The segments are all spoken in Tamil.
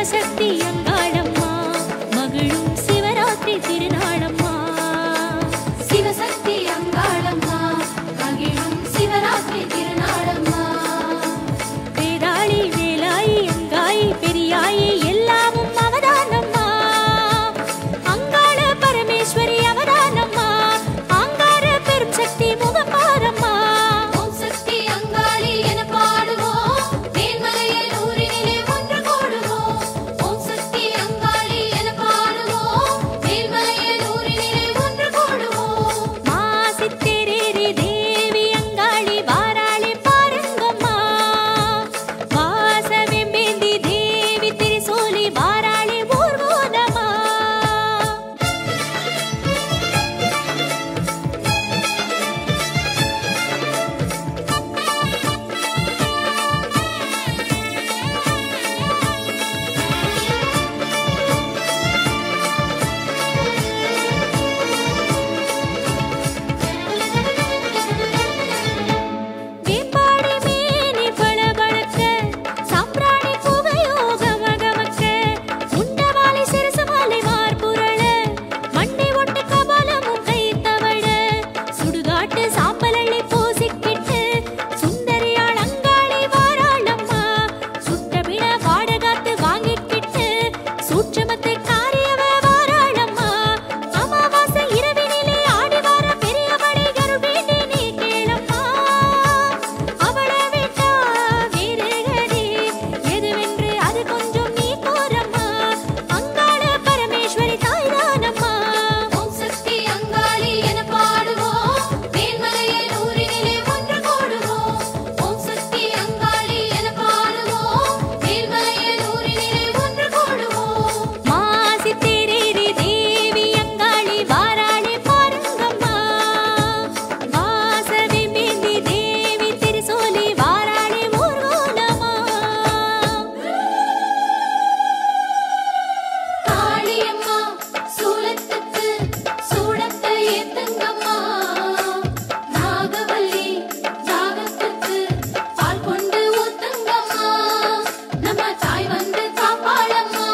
சிவசக்தி அங்காளம்மா மகிழும் சிவராத்திரி திருநாளம்மா சிவசக்தி அங்காளம்மா மகிழும் சிவராத்திரி திருநாளம்மா வேதாளி வேலாயி அங்காயி பெரியாயி எல்லாமும் அவதானம்மா அங்காள பரமேஸ்வரி அவதானம்மா அங்கார பெரும் சக்தி முகப்பாரம்மா ஓம் சக்தி அங்காளி என பாடுவோம் மேன்மலையில் ஊரினிலே ஒன்று கூடுவோம் ஓம் சக்தி அங்காளி என பாடுவோம் மேன்மலையில் ஊரினிலே ஒன்று கூடுவோம் மாசித்திரேரி தேவி அங்காளி வாராளி பாருங்கம்மா வாசவெம்பேந்தி தேவி திரிசூலி வாராளி ஊர்வலமா வேம்பாடி மேனி பளபளக்க, சாம்பிராணி புகையோ கமகமக்க, உண்டவாளி சிறுசுமாலை மார்புரள, மண்டை ஒட்டு கபாலமும் கைத்தவழ, சுடுகாட்டு சாம்பலள்ளி பூசிக்கிட்டு, சுந்தரியாள் அங்காளி வாராளம்மா, சுட்டபிண வாடகாத்து வாங்கிக்கிட்டு, சூட்சுமத்தை காரியவ வாராளம்மா, அமாவாசை இரவினிலே ஆடி வார பெரியவளை அருள் வேண்டி நீ கேளம்மா அவளை விட்டா வேறு கதி எதுவென்று அது கொஞ்சம் நீ கூறம்மா அங்காள பரமேஸ்வரி தாய்தானம்மா ஓம் சக்தி அங்காளி என பாடுவோம் மேன்மலையில் ஊரினிலே ஒன்று கூடுவோம் ஓம் சக்தி அங்காளி என பாடுவோம் மேன்மலையில் ஊரினிலே ஒன்று கூடுவோம் மாசி தேரேரி தேவி அங்காளி வாராளி பாருங்கம்மா வாசவி மேந்தி தேவி திரிசூலி வாராளி ஊர்வலமா காளியம்மா சூலத்துக்கு சூடத்தை ஏத்துங்கம்மா நாகவல்லி ஜாகத்துக்கு பால் கொண்டு ஊத்துங்கம்மா நம்ம தாய் வந்து காப்பாளம்மா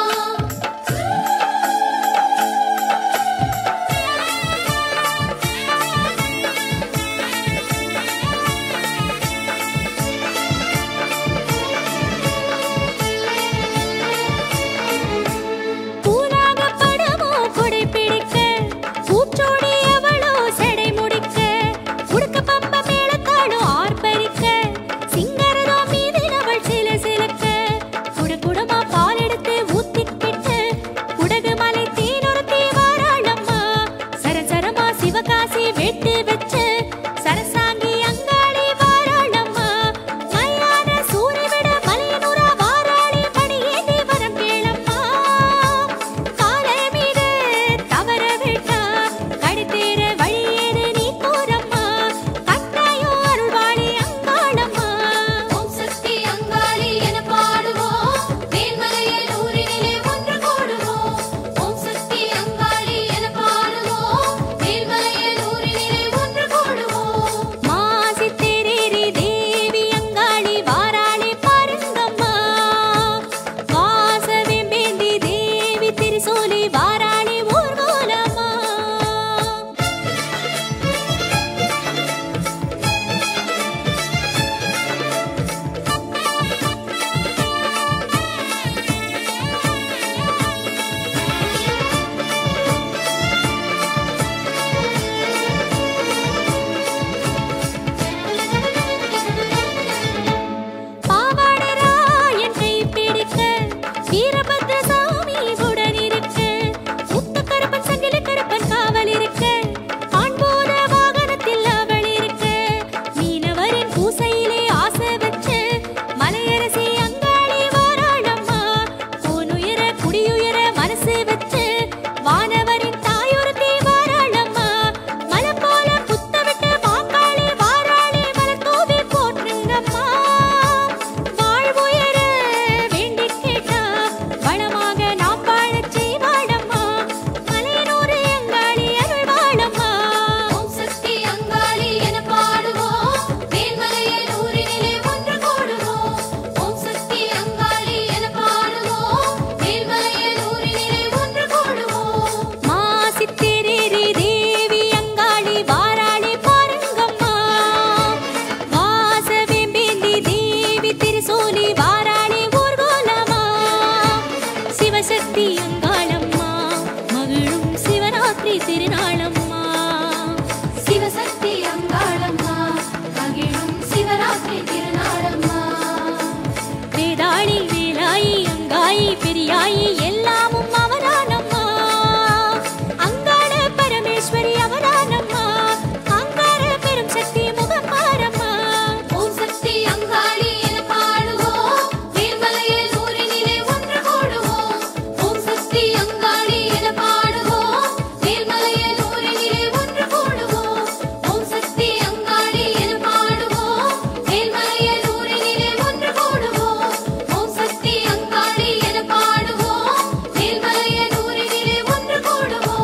பூனாக படமோ கொடை பிடிக்க பூச்சோடி அவளோ செடை முடிக்க உடுக்க பம்ப மேளத்தாளோ ஆர்ப்பரிக்க சிங்கரதோ மீதில் அவள் சில சிலக்க குடகுடமா பால் எடுத்து ஊத்திக்கிட்டு குடகு மலை தீனொருத்தி வாராளம்மா சரசரமா சிவகாசி வெட்டு வச்சு சரசாங்கி அங்காளி வாராளம்மா மயான சூரியவிட மலையனூரா வாராளி மணியேந்தி வரம் கேளம்மா காலை மீது தவற விட்டா கடுத்தேற வழியேது நீ கூறம்மா கட்டாயம் அருள்வாளி அங்காளம்மா ஓம் சக்தி அங்காளி என பாடுவோம் மேன்மலையில் ஊரினிலே ஒன்று கூடுவோம் ஓம் சக்தி அங்காளி என பாடுவோம் மேன்மலையில் ஊரினிலே ஒன்று கூடுவோம் மாசி தேரேரி தேவி அங்காளி வாராளி பாருங்கம்மா வாசவி மேந்தி தேவி திரிசூலி வாராளி ஊர்வலமா பாவாடராயன் கை பிடிக்க வீரபத்ர சாமி உடன் இருக்க முத்து கருப்பன் சங்கிலி கருப்பன் காவல் இருக்க ஆண்போத வாகனத்தில் அவள் இருக்க மீனவரின் பூசையிலே ஆசை வச்சு மலையரசி அங்காளி வாராளம்மா கோனுயர குடியுயர மனசு வச்சு வானவரின் தாயொருத்தி வாராளம்மா மலை போல புத்தவிட்டு வாக்காளி வாராளி மலர் தூவி போற்றுங்கம்மா வாழ்வுயர வேண்டிக் கேட்டா வளமாக சக்தி அங்காளம்மா மகிழும் சிவராத்திரி திருநாளம்மா சிவசக்தி அங்காளம்மா மகிழும் சிவராத்திரி திருநாளம்மா வேதாளி வேலாயி அங்காயி பெரியாயி எல்லாமும் அவரானம்மா அங்காள பரமேஸ்வரி அவரானம்மா அங்கார பெரும் சக்தி முகம் பாரம்மா ஓம் சக்தி அங்காளி என பாடுவோம் வேல்மலையில் நூறினிலே ஒன்று கூடுவோம் ஓம் சக்தி அங்காளி என பாடுவோம் வேல்மலையில் நூறினிலே ஒன்று கூடுவோம் ஓம் சக்தி அங்காளி என பாடுவோம் வேல்மலையில் நூறினிலே ஒன்று கூடுவோம் ஓம் சக்தி அங்காளி என பாடுவோம் வேல்மலையில் நூறினிலே ஒன்று கூடுவோம்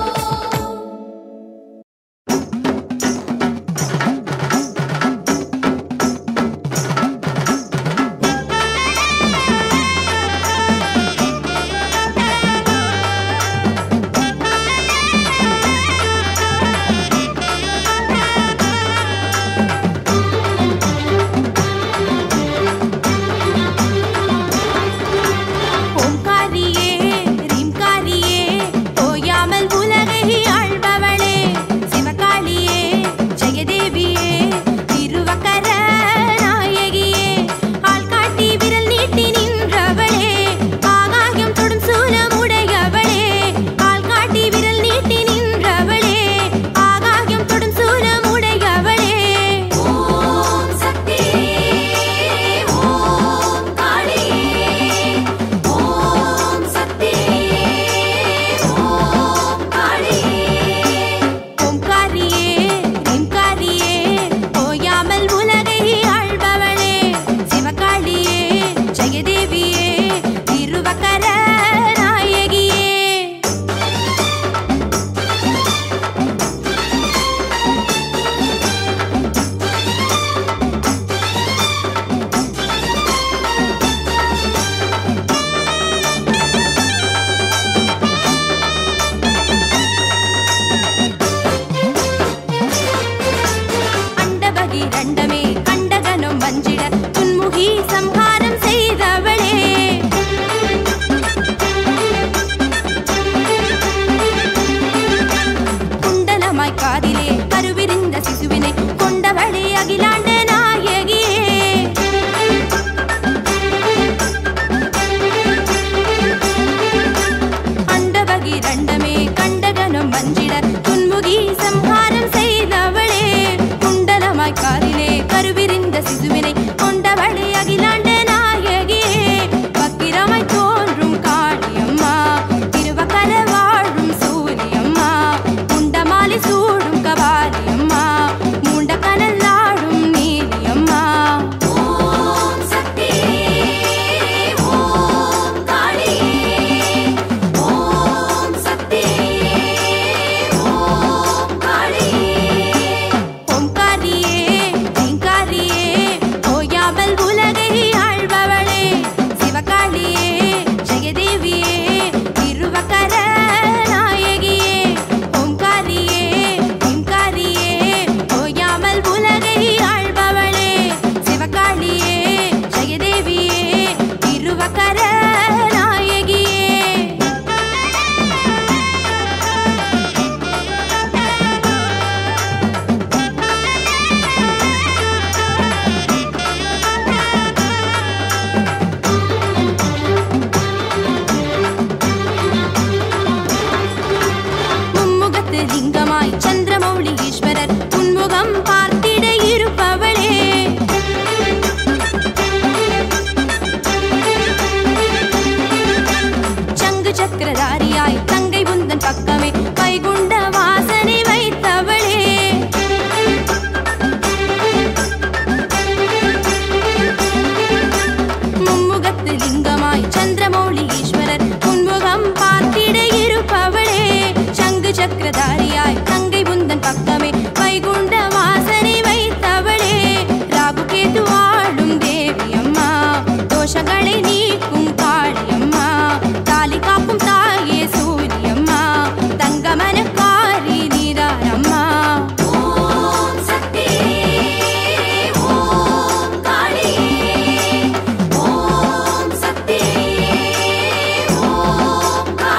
ஓம்காரியே ரீம்காரியே ஓயாமல் உலகை ஆள்பவளே சிவகாளியே ஜெயதேவியே திருவக்கர நாயகியே ஆள் காட்டி விரல் நீட்டி நின்றவளே ஆகாயம் தொடும் சூலம் உடையவளே ஆள் காட்டி விரல் நீட்டி நின்றவளே ஆகாயம் தொடும் சூலம் உடையவளே ஓம் சக்தி ஓம் காளி ஓம் சக்தி ஓம் காளி ஓம்காரியே ரீம்காரியே ஓயாமல் உலகை ஆள்பவளே சிவகாளியே ஜெயதேவியே திருவக்கர நாயகியே அண்டபகி ரண்டமே கண்டகனம் வஞ்சிட துன்முகி சம்ஹாரம் செய்தவளே குண்டலமாய் காதிலே கருவிரிந்த சிசுவினை கொண்டவளே அகிலாண்ட நாயகியே அண்டபகி ரண்டமே கண்டகனம் வஞ்சிட துன்முகி சம்ஹாரம் செய்தவளே குண்டலமாய் காதிலே கருவிரிந்த சிசுவினை கொண்டவளே அகிலாண்ட நாயகியே பக்கிரமாய் தோன்றும் காளியம்மா திருவக்கர வாழும் சூரியம்மா குண்டமாலி சூடும் கபாலியம்மா மூண்ட கனலாடும் நீலியம்மா ஓம் சக்தி ஓம் காளி ஓம் சக்தி ஓம் காளி ஓம்காரியே ரீங்காரியே ஓயாமல் உலகை ஆள்பவளே சிவகாளியே ஜெயதேவியே திருவக்கர நாயகியே ஓம்காரியே ரீங்காரியே ஓயாமல் உலகை ஆள்பவளே சிவகாளியே ஜெயதேவியே திருவக்கர நாயகியே மும்முகத்து லிங்கமாய் சந்திரமௌலி ஈஸ்வரர் உன்முகம் பார்த்திட இருப்பவளே சங்கு சக்கரதாரியாய் தங்கை உந்தன் பக்கமே வைகுண்ட வாசனை வைத்தவளே மும்முகத்து லிங்கமாய் சந்திரமௌலி ஈஸ்வரர் உன்முகம் பார்த்திட இருப்பவளே சங்கு சக்கரதாரியாய் தங்கை உந்தன் பக்கமே வைகுண்ட வாசனை வைத்தவளே ராகு கேது வாழும் தேவி அம்மா தோஷங்களை நீக்கும் காளியம்மா தாலி காக்கும் தாயே சூரியம்மா தங்கமனக்காரி நீதாரம்மா ஓம் சக்தி ஓம் காளி ஓம் சக்தி ஓம்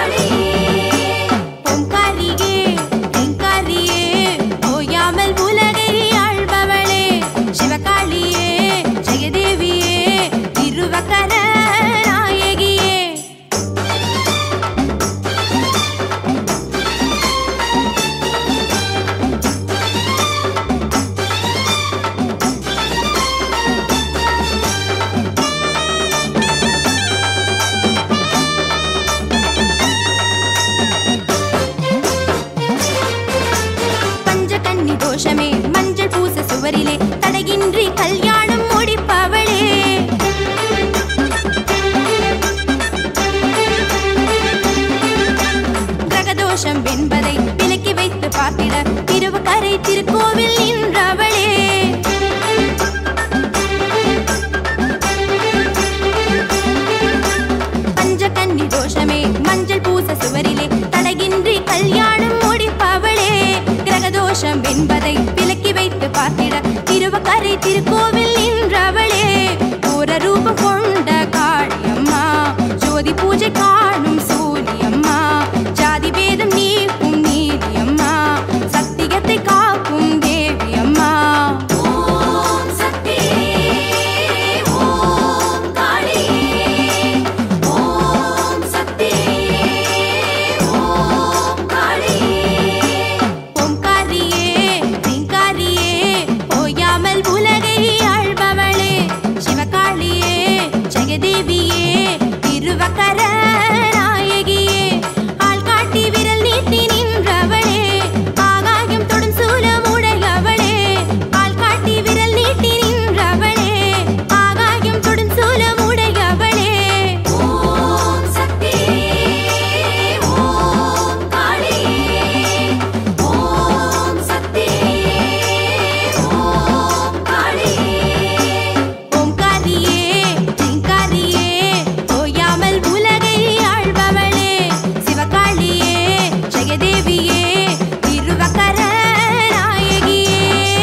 ஜலதோஷம் என்பதை விலக்கி வைத்து பார்த்திட திருவக்கரை திருக்கோவில் நின்றவளே பஞ்சகன்னி தோஷமே மஞ்சள் பூச சுவரிலே தடகின்றி கல்யாணம் முடிப்பவளே கிரகதோஷம் என்பதை விலக்கி வைத்து பார்த்திட திருவக்கரை திருக்கோவில் நின்றவளே ஓர ரூபம் கொண்ட காளியம்மா ஜோதி பூஜை காணும் சூரியம்மா ஜாதி பேதம் நீக்கும் நீதியம்மா சத்தியத்தை காக்கும் தேவியம்மா ஓம் சக்தி ஓம் காளி ஓம் சக்தி ஓம் காளி ஓம்காரியே ரீங்காரியே ஓயாமல் உலகை ஆள்பவளே சிவகாளியே ஜெகதேவியே திருவக்கர நாயகியே ஆள் காட்டி விரல் நீட்டி நின்றவளே ஆகாயம் தொடும் சூலம் உடையவளே ஆள் காட்டி விரல் நீட்டி நின்றவளே ஆகாயம் தொடும் சூலம் உடையவளே ஓம் சக்தி ஓம் காளி ஓம் சக்தி ஓம் காளி ஓம்காரியே ரீங்காரியே ஓயாமல் உலகை ஆள்பவளே சிவகாளியே ஜெகதேவியே திருவக்கர நாயகியே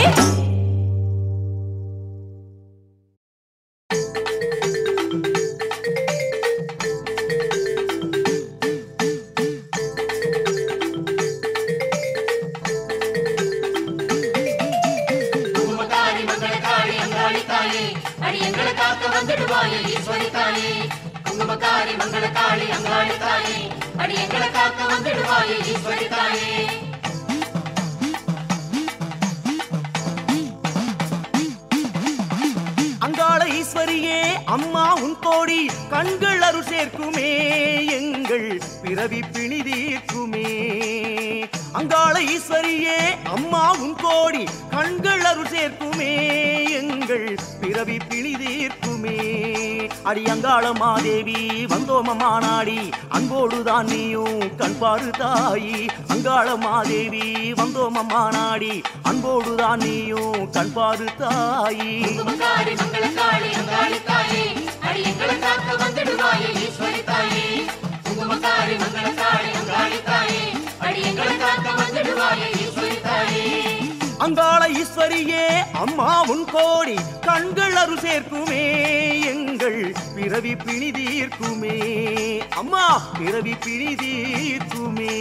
குங்குமக்காரி மங்களக்காரி அங்காளி தாயே அடி எங்களை காக்க வந்துடுவாயே ஈஸ்வரி தாயே குங்குமக்காரி மங்களக்காரி அங்காளி தாயே அடி எங்களை காக்க வந்துடுவாயே ஈஸ்வரி தாயே அங்காள ஈஸ்வரியே அம்மா உன் கோடி கண்கள் அருள் சேர்க்குமே எங்கள் பிறவி பிணி தீர்க்குமே அங்காள ஈஸ்வரியே அம்மா உன் கோடி கண்கள் அருள் சேர்க்குமே எங்கள் பிறவி பிணி தீர்க்குமே அடி அங்காள மாதேவி வந்தோமம்மா நாடி அன்போடுதான் நீயும் கண் பாரு தாயி அங்காள மாதேவி வந்தோமம்மா நாடி அன்போடுதான் நீயும் கண் பாரு தாயி குங்குமக்காரி மங்களக்காரி அங்காளி தாயே அடி எங்களை காக்க வந்துடுவாயே ஈஸ்வரி தாயே குங்குமக்காரி மங்களக்காரி அங்காளி தாயே அடி எங்களை காக்க வந்துடுவாயே ஈஸ்வரி தாயே அங்காள ஈஸ்வரியே அம்மா உன் கோடி கண்கள் அருள் சேர்க்குமே எங்கள் பிறவி பிணி தீர்க்குமே அம்மா பிறவி பிணி தீர்க்குமே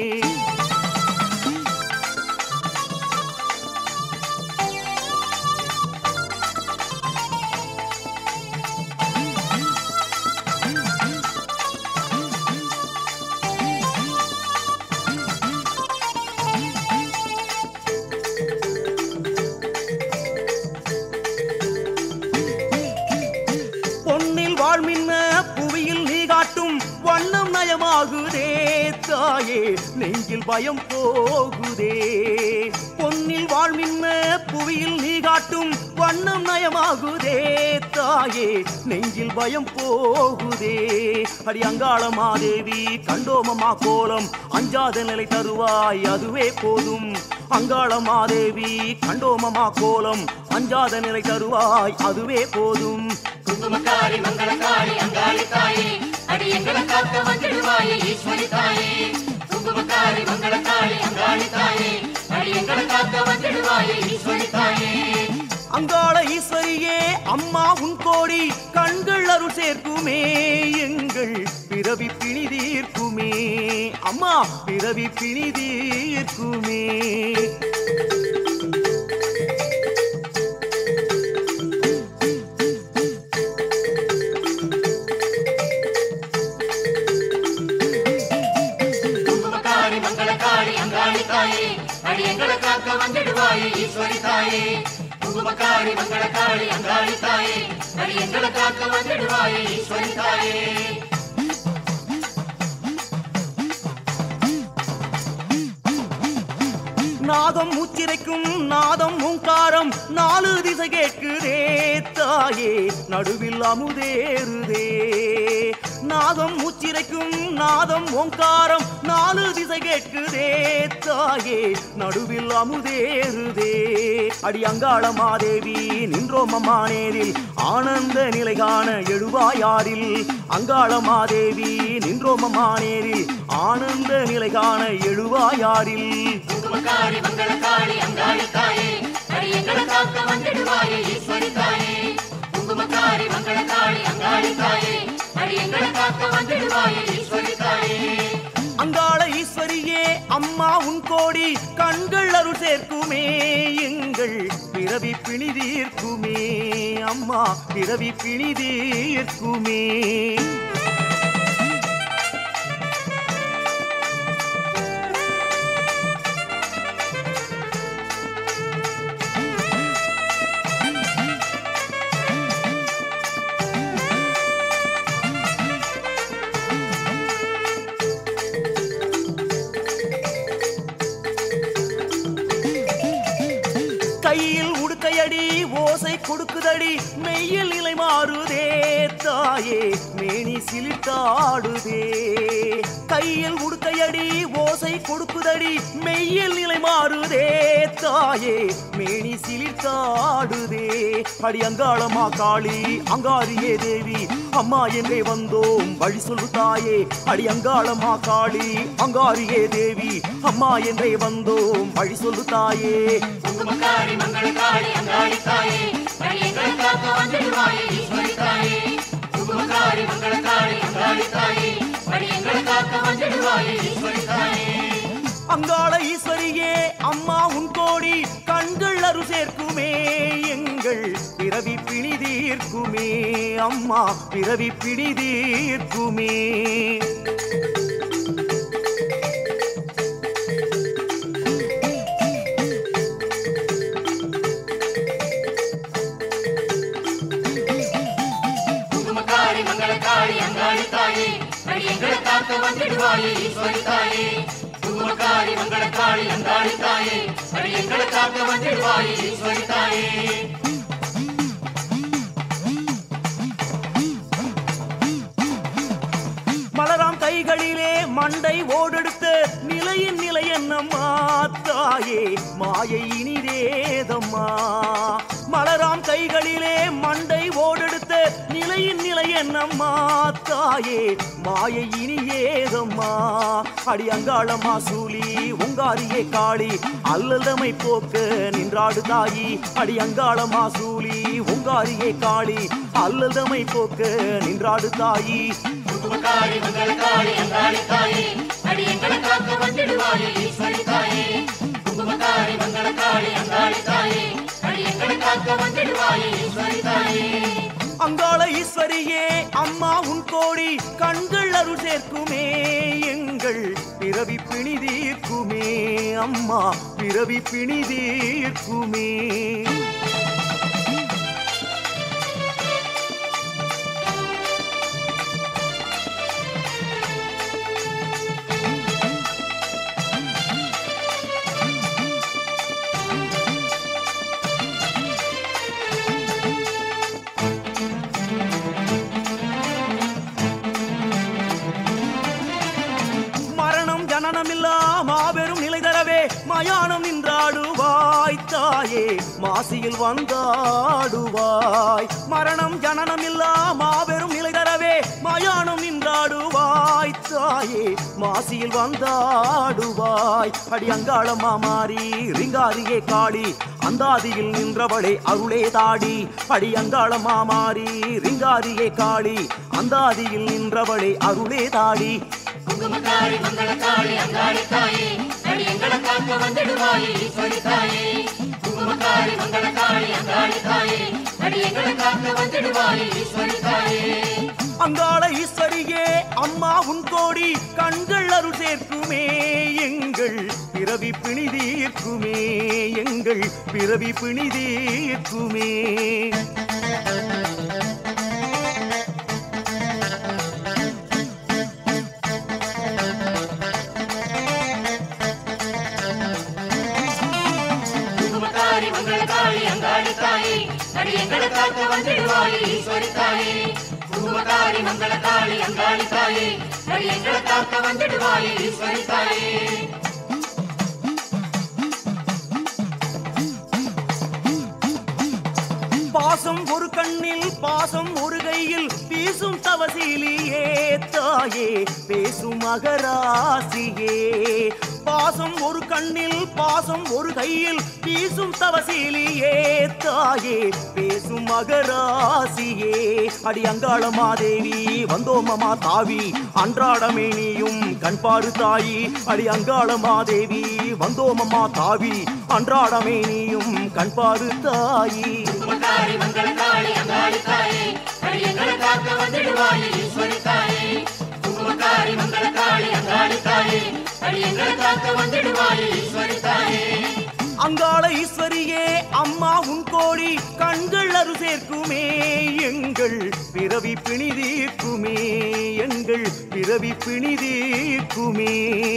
பொன்னில் வாழ்மின்ன புவியில் நீ காட்டும் வண்ணம் நயமாகுதே தாயே நெஞ்சில் பயம் போகுதே பொன்னில் வாழ்மின்ன புவியில் நீ காட்டும் வண்ணம் நயமாகுதே தாயே நெஞ்சில் பயம் போகுதே அடி அங்காள மாதேவி கண்டோமமா கோலம் அஞ்சாத நிலை தருவாய் அதுவே போதும் அங்காள மாதேவி கண்டோமமா கோலம் அஞ்சாத நிலை தருவாய் அதுவே போதும் குங்குமக்காரி மங்களக்காரி அங்காளி தாயே அடி எங்களை காக்க வந்துடுவாயே ஈஸ்வரி தாயே குங்குமக்காரி மங்களக்காரி அங்காளி தாயே அடி எங்களை காக்க வந்துடுவாயே ஈஸ்வரி தாயே அங்காள ஈஸ்வரியே அம்மா உன் கோடி கண்கள் அருள் சேர்க்குமே எங்கள் பிறவி பிணி தீர்க்குமே அம்மா பிறவி பிணி தீர்க்குமே குங்குமக்காரி மங்களக்காரி அங்காளி தாயே அடி எங்களை காக்க வந்துடுவாயே ஈஸ்வரி தாயே குங்குமக்காரி மங்களக்காரி அங்காளி தாயே அடி எங்களை காக்க வந்துடுவாயே ஈஸ்வரி தாயே நாதம் மூச்சிரைக்கும் நாதம் மூங்காரம் நாலு திசை கேட்குதே தாயே நடுவில் அமுதேறுதே நாதம் மூச்சிரைக்கும் நாதம் ஓங்காரம் நாலு திசை கேட்குதே தாயே நடுவில் அமுதேறுதே அடி அங்காள மாதேவி நின்றோம் அம்மா நேரில் ஆனந்த நிலை காண எழுவாயாரில் அங்காள மாதேவி நின்றோம் அம்மா நேரில் ஆனந்த நிலை காண எழுவாயாரில் குங்குமக்காரி மங்களக்காளி அங்காளி தாயே அடி எங்களை காக்க வந்துடுவாயே ஈஸ்வரி தாயே குங்குமக்காரி மங்களக்காளி அங்காளி தாயே அடி எங்களை காக்க வந்துடுவாயே ஈஸ்வரி தாயே அங்காள ஈஸ்வரியே அம்மா உன் கோடி கண்கள் அருள் சேர்க்குமே எங்கள் பிறவி பிணிதீர்க்குமே அம்மா பிறவி பிணிதீர்க்குமே கையில் உடுக்கையடி ஓசை கொடுக்குதடி மெய்யில் நிலை மாறுதே தாயே மேனி சிலிர்த்தாடுதே கையில் உடுக்கையடி ஓசை கொடுக்குதடி மெய்யில் நிலை மாறுதே தாயே மேனி சிலிர்த்தாடுதே அடி அங்காளமா காளி அங்காரியே தேவி அம்மா என்றே வந்தோம் வழி சொல்லு தாயே அடி அங்காளமா காளி அங்காரியே தேவி அம்மா என்றே வந்தோம் வழி சொல்லு தாயே குங்குமக்காரி மங்களக்காளி அங்காளி தாயே அடி எங்களை காக்க வந்துடுவாயே ஈஸ்வரி தாயே குங்குமக்காரி மங்களக்காளி அங்காளி தாயே அடி எங்களை காக்க வந்துடுவாயே ஈஸ்வரி தாயே அங்காள ஈஸ்வரியே அம்மா உன் கோடி கண்கள் அரு சேர்க்குமே எங்கள் பிறவி பிணிதீர்க்குமே அம்மா பிறவி பிணிதீர்க்குமே குங்குமக்காரி மங்களக்காளி அங்காளி தாயே அடி எங்களை காக்க வந்துடுவாயே ஈஸ்வரி தாயே குங்குமக்காரி மங்களக்காளி அங்காளி தாயே அடி எங்களை காக்க வந்துடுவாயே ஈஸ்வரி தாயே மலராம் கைகளிலே மண்டை ஓடெடுத்த நிலையின் நிலை என்னம்மா தாயே மாயை இனிதேதம்மா மலராம் கைகளிலே மண்டை ஓடெடுத்த நிலையின் நிலை என்னம்மா தாயே மாயை இனியேதம்மா அடி அங்காளம்மா சூலி உங்காரியே காளி அல்லதமை போக்க நின்றாடு தாயி அடி அங்காளம்மா சூலி உங்காரியே காளி அல்லதமை போக்க நின்றாடு தாயி குங்குமக்காரி மங்களக்காளி அங்காளி தாயே அடி எங்களை காக்க வந்துடுவாயே ஈஸ்வரி தாயே குங்குமக்காரி மங்களக்காளி அங்காளி தாயே அடி எங்களை காக்க வந்துடுவாயே ஈஸ்வரி தாயே அங்காள ஈஸ்வரியே அம்மா உன் கோடி கண்கள் அருள் சேர்க்குமே எங்கள் பிறவி பிணிதீர்க்குமே அம்மா பிறவி பிணிதீர்க்குமே மரணம் ஜனனமில்லா மாபெரும் நிலை தரவே மயானம் நின்றாடுவாய் தாயே மாசியில் வந்தாடுவாய் மரணம் ஜனனமில்லா மாபெரும் நிலை தரவே மயானம் நின்றாடுவாய் தாயே மாசியில் வந்தாடுவாய் அடி அங்காளம்மா மாறி ரிங்காரியே காடி அந்தாதியில் நின்றவளே அருளே தாடி அடி அங்காளம்மா மாறி ரிங்காரியே காளி அந்தாதியில் நின்றவளே அருளே தாடி குங்குமக்காரி மங்களக்காளி அங்காளி தாயே அடி எங்களை காக்க வந்துடுவாயே ஈஸ்வரி தாயே குங்குமக்காரி மங்களக்காளி அங்காளி தாயே அடி எங்களை காக்க வந்துடுவாயே ஈஸ்வரி தாயே அங்காள ஈஸ்வரியே அம்மா உன் கோடி கண்கள் அருள் சேர்க்குமே எங்கள் பிறவி பிணிதீர்க்குமே எங்கள் பிறவி பிணிதீர்க்குமே குங்குமக்காரி மங்களக்காளி அங்காளி தாயே அடி எங்களை காக்க வந்துடுவாயே ஈஸ்வரி தாயே குங்குமக்காரி மங்களக்காளி அங்காளி தாயே அடி எங்களை காக்க வந்துடுவாயே ஈஸ்வரி தாயே பாசம் ஒரு கண்ணில் பாசம் ஒரு கையில் வீசும் தவசிலியே தாயே பேசும் மகராசியே பாசம் ஒரு கண்ணில் பாசம் ஒரு கையில் வீசும் தவசிலியே தாயே பேசும் மகராசியே அடி அங்காள மாதேவி வந்தோமமா தாவி அன்றாடமே நீயும் கண்பாடு தாயி அடி அங்காள மாதேவி வந்தோமமா தாவி அன்றாடமே நீயும் கண்பாடு தாயி குங்குமக்காரி மங்களக்காளி அங்காளி தாயே அடி எங்களை காக்க வந்துடுவாயே ஈஸ்வரி தாயே குங்குமக்காரி மங்களக்காளி அங்காளி தாயே அடி எங்களை காக்க வந்துடுவாயே ஈஸ்வரி தாயே அங்காள ஈஸ்வரியே அம்மா உன் கோடி கண்கள் அரு சேர்க்குமே எங்கள் பிறவி பிணிதீர்க்குமே எங்கள் பிறவி பிணிதீர்க்குமே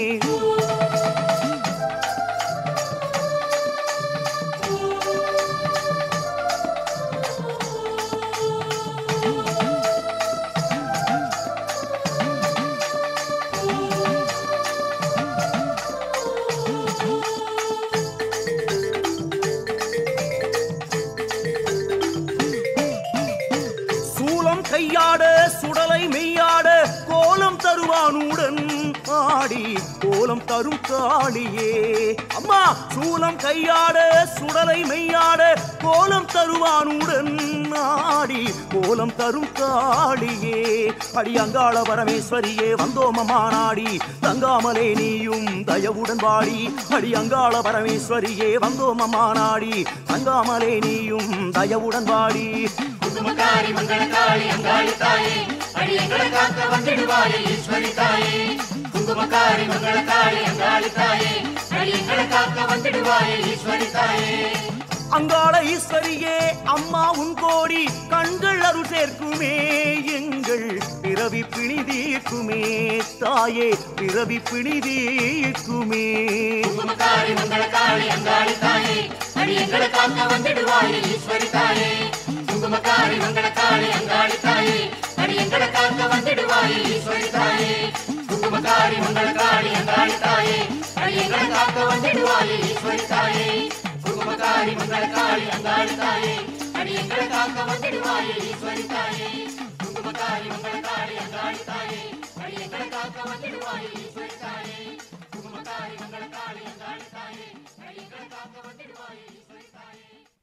சூளம் கையாட சுடலை மெய்யாட கோலம் தருவானுடன் ஆடி கோலம் தரும் காளியே அம்மா சூலம் கையாட சுடலை மெய்யாட கோலம் தருவானுடன் ஆடி கோலம் தரும் காளியே அடி அங்காள பரமேஸ்வரியே வந்தோமமா நாடி தங்காமலே நீயும் தயவுடன் வாடி அடி அங்காள பரமேஸ்வரியே வந்தோமமா நாடி தங்காமலே நீயும் தயவுடன் வாடி குங்குமக்காரி மங்களக்காளி அங்காளி தாயே அடி எங்களை காக்க வந்துடுவாயே ஈஸ்வரி தாயே குங்குமக்காரி மங்களக்காளி அங்காளி தாயே அடி எங்களை காக்க வந்துடுவாயே ஈஸ்வரி தாயே அங்காள ஈஸ்வரியே அம்மா உன் கோடி கண்கள் அருள் சேர்க்குமே எங்கள் பிறவி பிணிதீர்க்குமே தாயே பிறவி பிணிதீர்க்குமே குங்குமக்காரி மங்களக்காளி அங்காளி தாயே அடி எங்களை காக்க வந்துடுவாயே ஈஸ்வரி தாயே குங்குமக்காரி மங்களக்காளி அங்காளி தாயே அடி எங்களை காக்க வந்துடுவாயே ஈஸ்வரி தாயே குங்குமக்காரி மங்களக்காளி அங்காளி தாயே அடி எங்களை காக்க வந்துடுவாயே ஈஸ்வரி தாயே குங்குமக்காரி மங்களக்காளி அங்காளி தாயே அடி எங்களை காக்க வந்துடுவாயே ஈஸ்வரி தாயே குங்குமக்காரி மங்களக்காளி அங்காளி தாயே அடி எங்களை காக்க வந்துடுவாயே ஈஸ்வரி தாயே குங்குமக்காரி மங்களக்காளி அங்காளி தாயே அடி எங்களை காக்க வந்துடுவாயே ஈஸ்வரி தாயே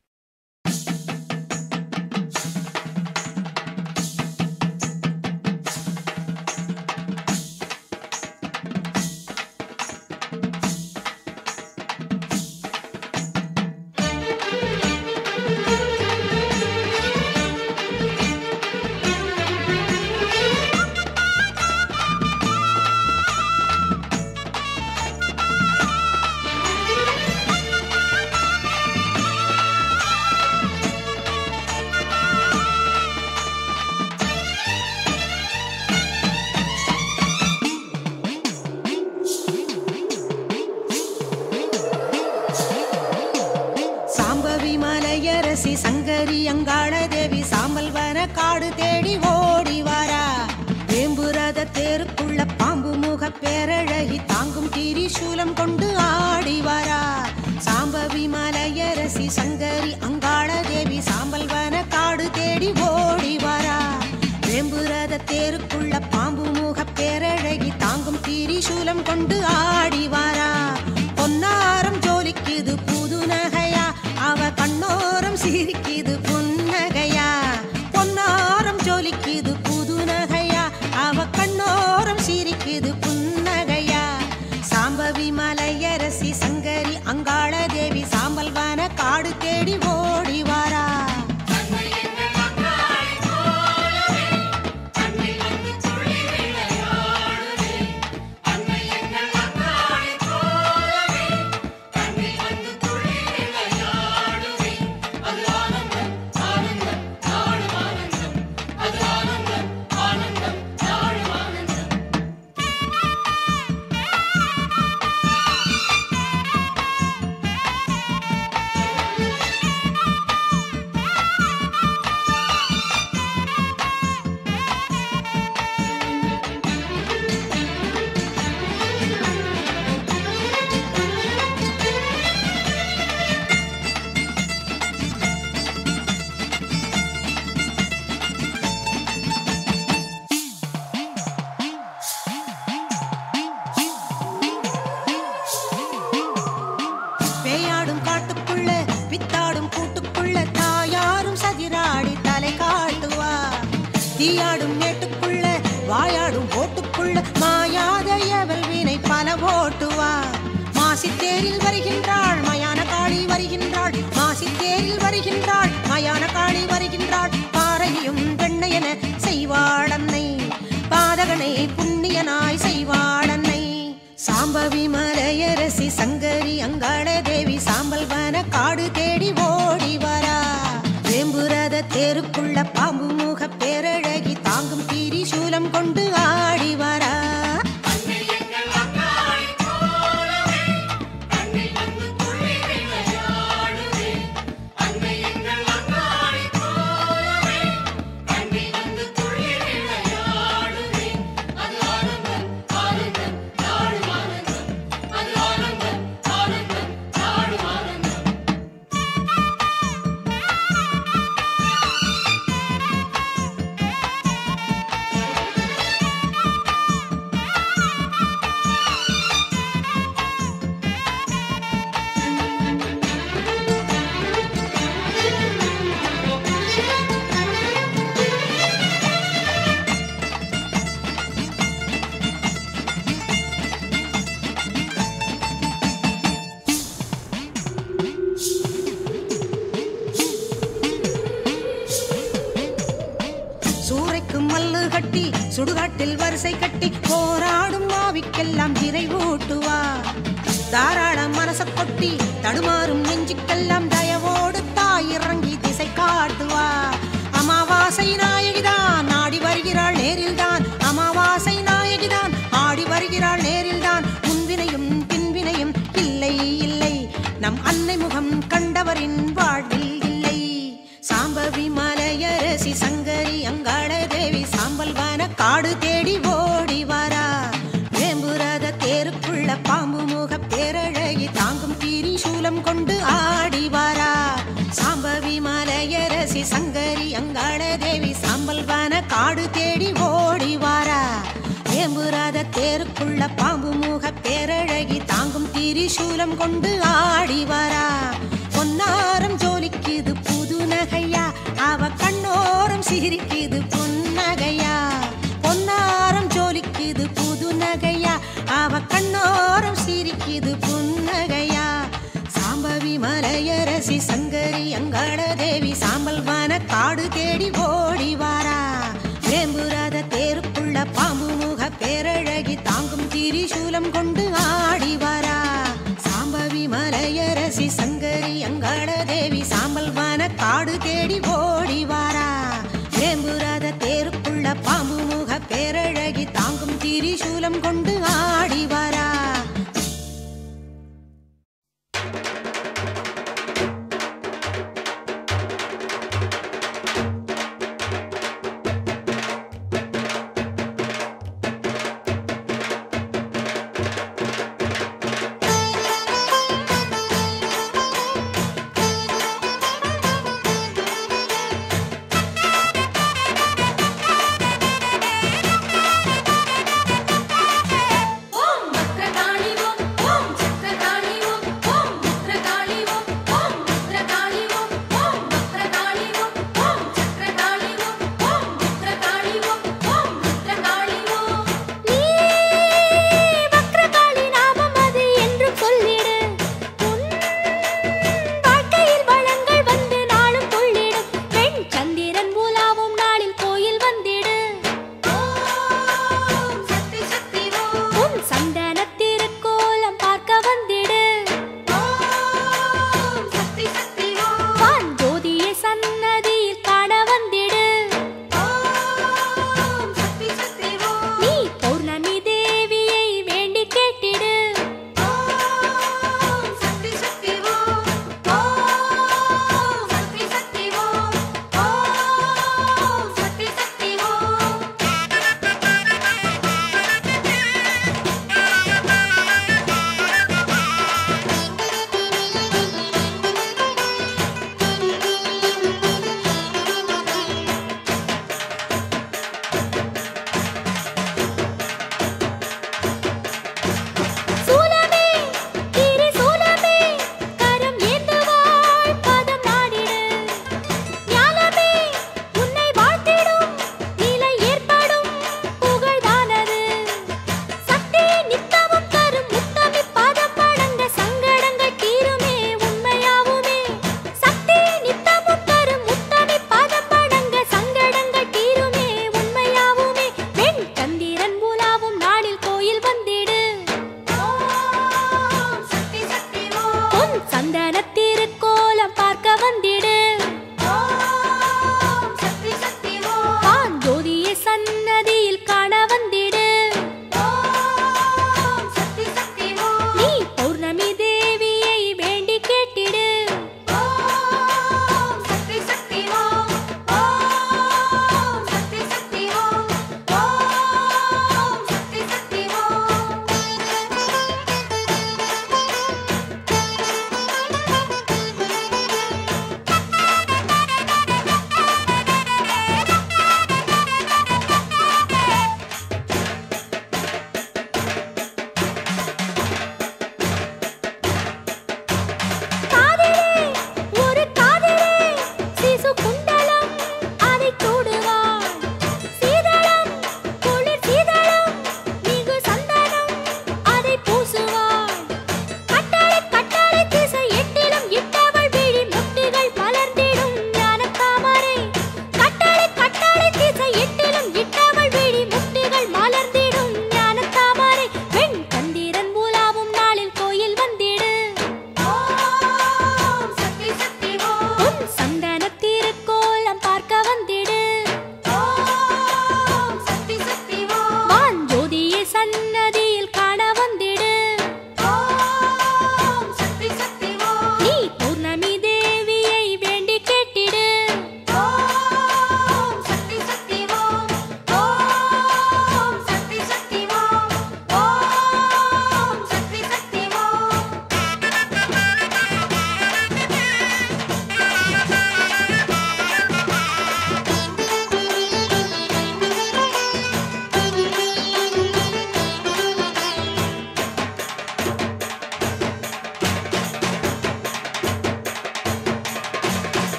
சாம்பவி மலையரசி சங்கரி அங்காள தேவி சாம்பல் வன காடு தேடி ஓடி வாரா வேம்புரத தேருக்குள்ள பாம்பு முக பேரழகி தாங்கும் திரிசூலம் கொண்டு ஆடி வாரா சாம்பவி மலையரசி சங்கரி அங்காள தேவி சாம்பல் வன காடு தேடி ஓடி வாரா வேம்புரத தேருக்குள்ள பாம்பு முக பேரழகி தாங்கும் திரிசூலம் கொண்டு ஆடி வாரா பொன்னாரம் ஜோலிக்குது புது நகையா அவ கண்ணோரம் சிரிக்குது புன்னகையா பொன்னாரம் ஜோலிக்குது புது நகையா அவ கண்ணோரம் சிரிக்குது புன்னகையா சாம்பவி மலையரசி சங்கரி அங்காள தேவி சாம்பல் வன காடு தேடி ஓடி வாரா தேரில் வருகின்றாள் மயான காளி வருகின்றாள் மாசி தேரில் வருகின்றாள் மயான காளி வருகின்றாள் பாறையும் பெண்ணையென செய்வாளன்னை பாதகனை புண்ணியனாய் செய்வாளன்னை சாம்பவி மலையரசி சங்கரி அங்காள தேவி சாம்பல் வன காடு தேடி ஓடி வரா வேம்புரத தேருக்குள்ள பாம்பு முக பேரழகி தாங்கும் தீரி சூலம் கொண்டு ஆடி வரா சூறைக்கு மல்லு கட்டி சுடுகாட்டில் வரிசை கட்டி போராடும் மாவிக்கெல்லாம் நிறைவூட்டுவா தாராள மனச கொட்டி தடுமாறும் நெஞ்சுக்கெல்லாம் தயவோடு தாய் இறங்கி திசை காட்டுவா அமாவாசை நாயகிதான் ஆடி வருகிறாள் நேரில்தான் அமாவாசை நாயகிதான் ஆடி வருகிறாள் நேரில்தான் முன்வினையும் பின்வினையும் இல்லை இல்லை நம் அன்னை முகம் கண்டவரின் வாழ்வில் இல்லை சாம்பவி மலையரசி சங்கரி அங்காள தேவி சாம்பல் வன காடு தேடி ஓடி வரா வேம்புரத தேருக்குள்ள பாம்பு முக பேரழகி தாங்கும் தீரி சூலம் கொண்டு ஆடி வரா சாம்பவி மலையரசி சங்கரி அங்காள தேவி சாம்பல் வன காடு தேடி ஓடி வரா வேம்புரத தேருக்குள்ள பாம்பு முக பேரழகி தாங்கும் திரிசூலம் கொண்டு ஆடி வரா பொன்னாரம் ஜோலிக்குது புது நகையா அவ கண்ணோரம் சிரிக்குது பொன்னகையா பொன்னாரம் ஜோலிக்குது புது நகையா அவ கண்ணோரம் சிரிக்குது புன்னகையா சாம்பவி மலையரசி சங்கரி அங்காள தேவி சாம்பல் வன காடு தேடி ஓடி வாரா வேம்புராத தேருக்குள்ள பாம்பு முக பேரழகி தாங்கும் திரிசூலம் கொண்டு ஆடி வரா சாம்பவி மலையரசி சங்கரி அங்காள தேவி சாம்பல் வன காடு தேடி ஓடி வாரா வேம்புராத தேருக்குள்ள பாம்பு முக பேரழகி தாங்கும் திரிசூலம் கொண்டு ஆடி வரா ஓம் பத்ரகாளி ஓம் ஓம் சக்கரகாளி ஓம் ஓம் பத்ரகாளி ஓம் ஓம் பத்ரகாளி ஓம் ஓம் பத்ரகாளி ஓம் ஓம் சக்கரகாளி ஓம் ஓம் பத்ரகாளி ஓம் ஓம் பத்ரகாளி ஓம் நீ வக்ரகாளி நாமம் அது என்று சொல்லிடு உன் வாழ்க்கையில் வளங்கள் வந்து நாளும் கொள்ளிடும் பெண் சந்திரன் மூலாவும் நாளில் கோயில் வந்திடு ஓம் சக்தி சக்தி ஓம் உன் சந்த